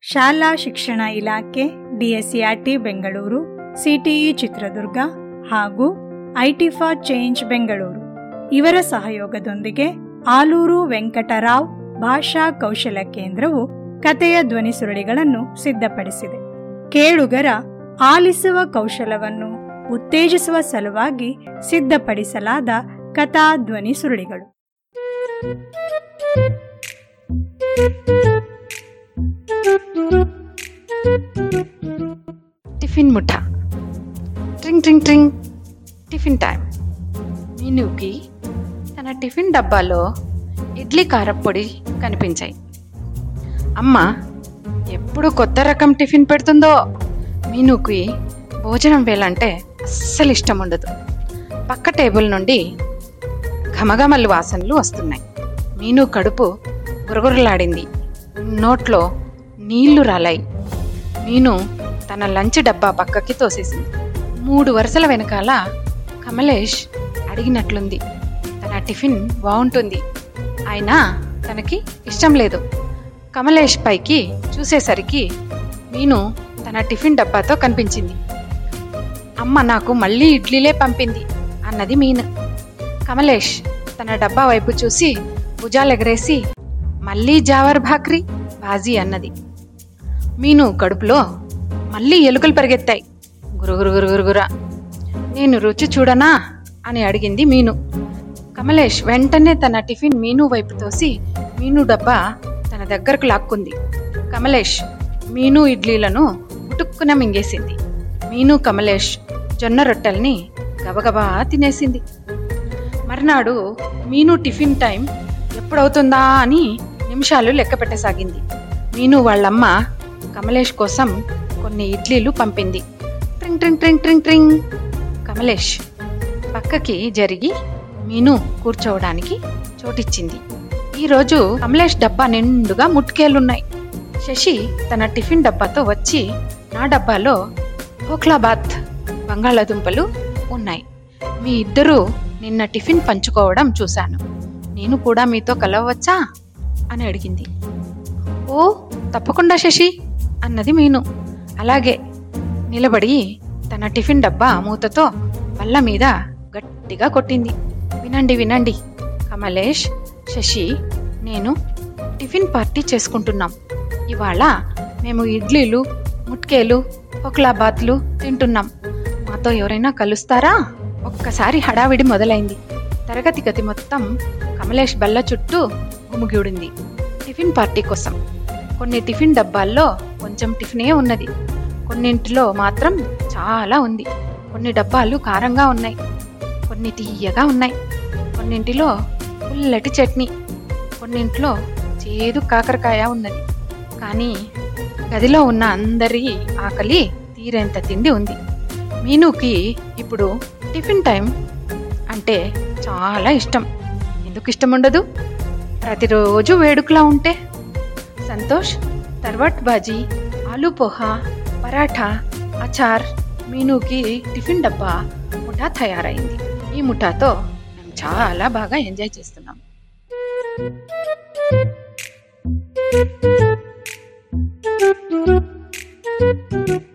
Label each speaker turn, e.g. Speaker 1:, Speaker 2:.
Speaker 1: ಶಾಲಾ ಶಿಕ್ಷಣ ಇಲಾಖೆ ಡಿಎಸ್ಸಿಆರ್ಟಿ ಬೆಂಗಳೂರು ಸಿಟಿಇ ಚಿತ್ರದುರ್ಗ ಹಾಗೂ ಐಟಿ ಫಾರ್ ಚೇಂಜ್ ಬೆಂಗಳೂರು ಇವರ ಸಹಯೋಗದೊಂದಿಗೆ ಆಲೂರು ವೆಂಕಟರಾವ್ ಭಾಷಾ ಕೌಶಲ ಕೇಂದ್ರವು ಕಥೆಯ ಧ್ವನಿ ಸುರುಳಿಗಳನ್ನು ಸಿದ್ಧಪಡಿಸಿದೆ ಕೇಳುಗರ ಆಲಿಸುವ ಕೌಶಲವನ್ನು ಉತ್ತೇಜಿಸುವ ಸಲುವಾಗಿ ಸಿದ್ಧಪಡಿಸಲಾದ ಕಥಾ ಧ್ವನಿ ಸುರುಳಿಗಳು
Speaker 2: టిఫిన్ ముఠా ట్రింగ్ ట్రింగ్ ట్రింగ్ టిఫిన్ టైం మీనుకి తన టిఫిన్ డబ్బాలో ఇడ్లీ కారప్పొడి కనిపించాయి అమ్మ ఎప్పుడు కొత్త రకం టిఫిన్ పెడుతుందో మీనుకి భోజనం వేలంటే అస్సలు ఇష్టం ఉండదు పక్క టేబుల్ నుండి ఘమఘమలు వాసనలు వస్తున్నాయి మీను కడుపు గురగురలాడింది నోట్లో నీళ్లు రాలాయి మీను తన లంచ్ డబ్బా పక్కకి తోసేసింది మూడు వరుసల వెనకాల కమలేష్ అడిగినట్లుంది తన టిఫిన్ బాగుంటుంది అయినా తనకి ఇష్టం లేదు కమలేష్ పైకి చూసేసరికి మీను తన టిఫిన్ డబ్బాతో కనిపించింది అమ్మ నాకు మళ్ళీ ఇడ్లీలే పంపింది అన్నది మీను కమలేష్ తన డబ్బా వైపు చూసి భుజాలెగరేసి మళ్ళీ జావర్ భాక్రీ బాజీ అన్నది మీను కడుపులో మళ్ళీ ఎలుకలు పరిగెత్తాయి గురుగురు గురుగురుగుర నేను రుచి చూడనా అని అడిగింది మీను కమలేష్ వెంటనే తన టిఫిన్ మీను వైపు తోసి మీను డబ్బా తన దగ్గరకు లాక్కుంది కమలేష్ మీను ఇడ్లీలను ఉటుక్కున మింగేసింది మీను కమలేష్ జొన్న రొట్టెల్ని గబగబా తినేసింది మర్నాడు మీను టిఫిన్ టైం ఎప్పుడవుతుందా అని నిమిషాలు లెక్క పెట్టసాగింది మీను వాళ్ళమ్మ కమలేష్ కోసం కొన్ని ఇడ్లీలు పంపింది ట్రింగ్ ట్రింగ్ ట్రింగ్ ట్రింగ్ ట్రింగ్ కమలేష్ పక్కకి జరిగి మీను కూర్చోవడానికి చోటిచ్చింది ఈరోజు కమలేష్ డబ్బా నిండుగా ముట్కేలున్నాయి శశి తన టిఫిన్ డబ్బాతో వచ్చి నా డబ్బాలో హోక్లాబాద్ బంగాళాదుంపలు ఉన్నాయి మీ ఇద్దరూ నిన్న టిఫిన్ పంచుకోవడం చూశాను నేను కూడా మీతో కలవచ్చా అని అడిగింది ఓ తప్పకుండా శశి అన్నది మీను అలాగే నిలబడి తన టిఫిన్ డబ్బా మూతతో బల్ల మీద గట్టిగా కొట్టింది వినండి వినండి కమలేష్ శశి నేను టిఫిన్ పార్టీ చేసుకుంటున్నాం ఇవాళ మేము ఇడ్లీలు ముట్కేలు పొక్లాబాత్లు తింటున్నాం మాతో ఎవరైనా కలుస్తారా ఒక్కసారి హడావిడి మొదలైంది తరగతి గది మొత్తం కమలేష్ బల్ల చుట్టూ గుమిగూడింది టిఫిన్ పార్టీ కోసం కొన్ని టిఫిన్ డబ్బాల్లో కొంచెం టిఫినే ఉన్నది కొన్నింటిలో మాత్రం చాలా ఉంది కొన్ని డబ్బాలు కారంగా ఉన్నాయి కొన్ని తీయగా ఉన్నాయి కొన్నింటిలో పుల్లటి చట్నీ కొన్నింట్లో చేదు కాకరకాయ ఉన్నది కానీ గదిలో ఉన్న అందరి ఆకలి తీరేంత తిండి ఉంది మీనుకి ఇప్పుడు టిఫిన్ టైం అంటే చాలా ఇష్టం ఎందుకు ఇష్టం ఉండదు ప్రతిరోజు వేడుకలా ఉంటే సంతోష్ తర్వట్ బాజీ ఆలూ పోహా పరాఠా అచార్ మీనుకి టిఫిన్ డబ్బా ముఠా తయారైంది ఈ ముఠాతో మేము చాలా బాగా ఎంజాయ్ చేస్తున్నాం
Speaker 3: Thank you.